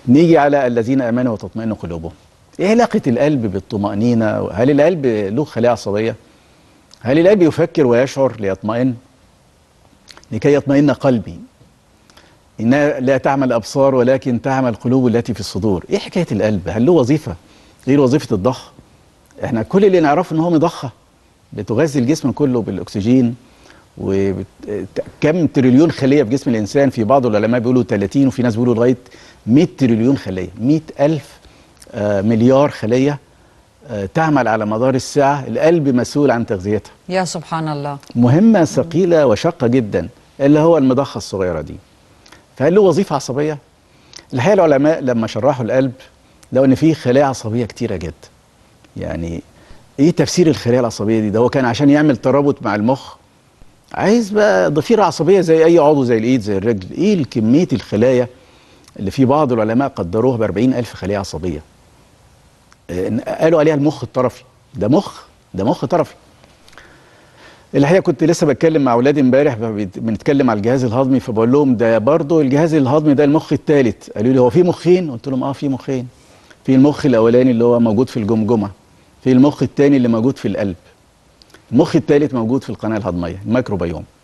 نيجي على الذين امنوا وتطمئن قلوبهم ايه علاقه القلب بالطمانينه هل القلب له خلايا عصبيه هل القلب يفكر ويشعر ليطمئن لكي يطمئن قلبي انها لا تعمل ابصار ولكن تعمل قلوب التي في الصدور ايه حكايه القلب هل له وظيفه غير وظيفه الضخ احنا كل اللي نعرفه ان هو مضخه بتغذي الجسم كله بالاكسجين وكم تريليون خليه في جسم الانسان في بعض العلماء بيقولوا 30 وفي ناس بيقولوا لغايه 100 تريليون خليه 100 الف آه، مليار خليه آه، تعمل على مدار الساعه القلب مسؤول عن تغذيتها يا سبحان الله مهمه ثقيله وشاقه جدا اللي هو المضخه الصغيره دي فهل له وظيفه عصبيه الحقيقه العلماء لما شرحوا القلب لقوا ان فيه خلايا عصبيه كتيره جدا يعني ايه تفسير الخلايا العصبيه دي ده هو كان عشان يعمل ترابط مع المخ عايز بقى ضفيره عصبيه زي اي عضو زي الايد زي الرجل ايه كميه الخلايا اللي في بعض العلماء قدروها ب 40 الف خليه عصبيه آه، قالوا عليها المخ الطرفي ده مخ ده مخ طرفي الحقيقه كنت لسه بتكلم مع اولادي امبارح بت- بنتكلم على الجهاز الهضمي فبقول لهم ده برضه الجهاز الهضمي ده المخ الثالث قالوا لي هو في مخين قلت لهم اه في مخين في المخ الاولاني اللي هو موجود في الجمجمه في المخ الثاني اللي موجود في القلب المخ الثالث موجود في القناه الهضميه الميكروبيوم